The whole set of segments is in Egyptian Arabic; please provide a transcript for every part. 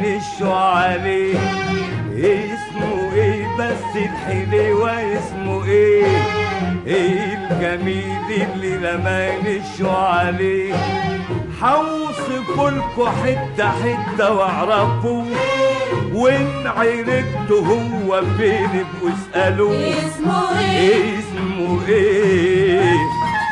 معلش عليه اسمه ايه بس الحلوة اسمه ايه ايه الجميل اللي لمانش عليه حوصفلكوا حتة حتة واعرفوا وان عرفتوا هو فين ابقوا اسألوه اسمه ايه اسمه ايه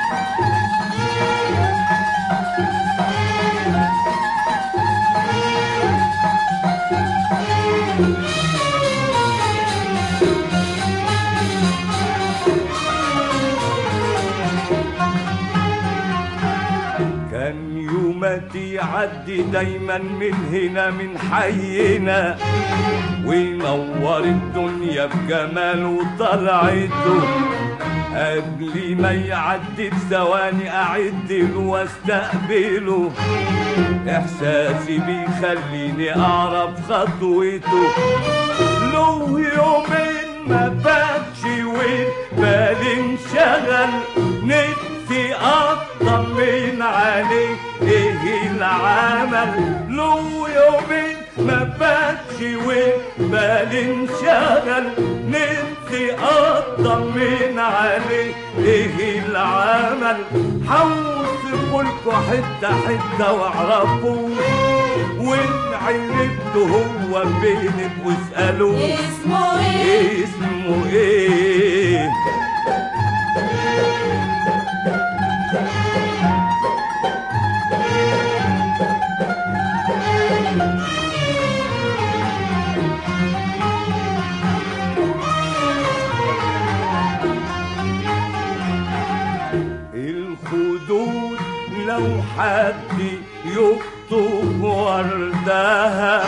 كان يوماتي يعدي دايما من هنا من حينا وينور الدنيا بجماله وطلعته قبل ما يعدي بثواني اعد له واستقبله احساسي بيخليني اعرف خطوته له يومين ما فاتش والبالي انشغل نفسي اطمن عليه ايه العمل له يومين ما فاتش والبالي انشغل نفسي اطمن عليه ايه العمل حوصفلكوا حتة حتة واعرفوا وان عرفتوا هو فين واسألوه اسمه ايه اسمه ايه الخدود لو حد يخطب وردها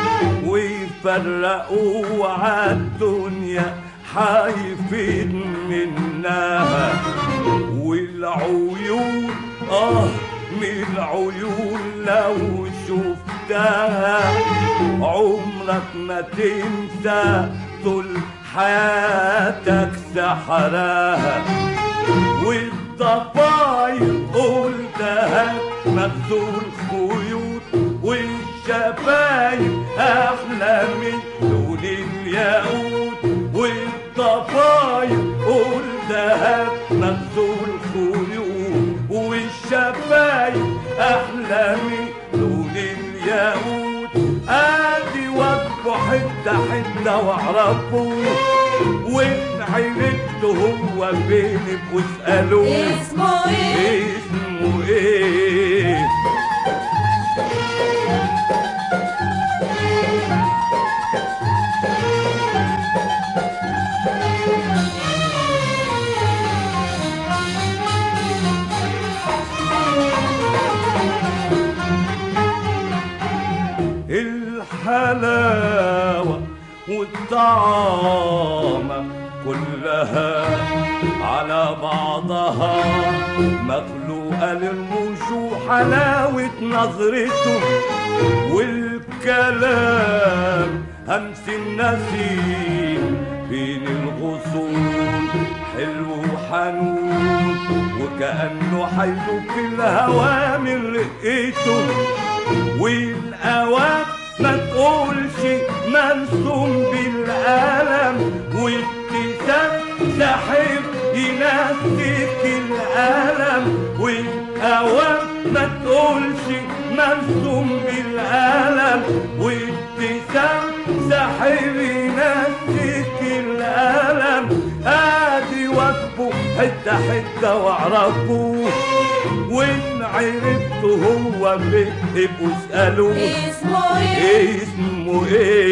ويفرقوا عالدنيا حيفيد منها والعيون اه من العيون لو شفتها عمرك ما تنسى طول حياتك سحرها والضفاير قلتها مغزول خيوط والشفايف احلى من لون الياقوت والضفاير قلتها مغزول خيوط والشفايف احلى من لون الياقوت ادي وجبه حته حته واعرفه وان عرفته هو فين واسألوه اسمه ايه اسمه ايه الحلاوة والطعامة كلها على بعضها مخلوقة للرموش حلاوة نظرته والكلام همس النسيم بين الغصون حلو وحنون وكأنه حيدوب في الهوى من رقته والأوام ما تقولش مرسوم بالقلم وابتسام ساحب ينسيك الألم والأوام ما تقولش مرسوم بالقلم وابتسام ساحب ينسيك الألم ادي واجبه حتة حتة واعرفه وان عرفته هو فين ابقوا اسألوه اسمه ايه اسمه ايه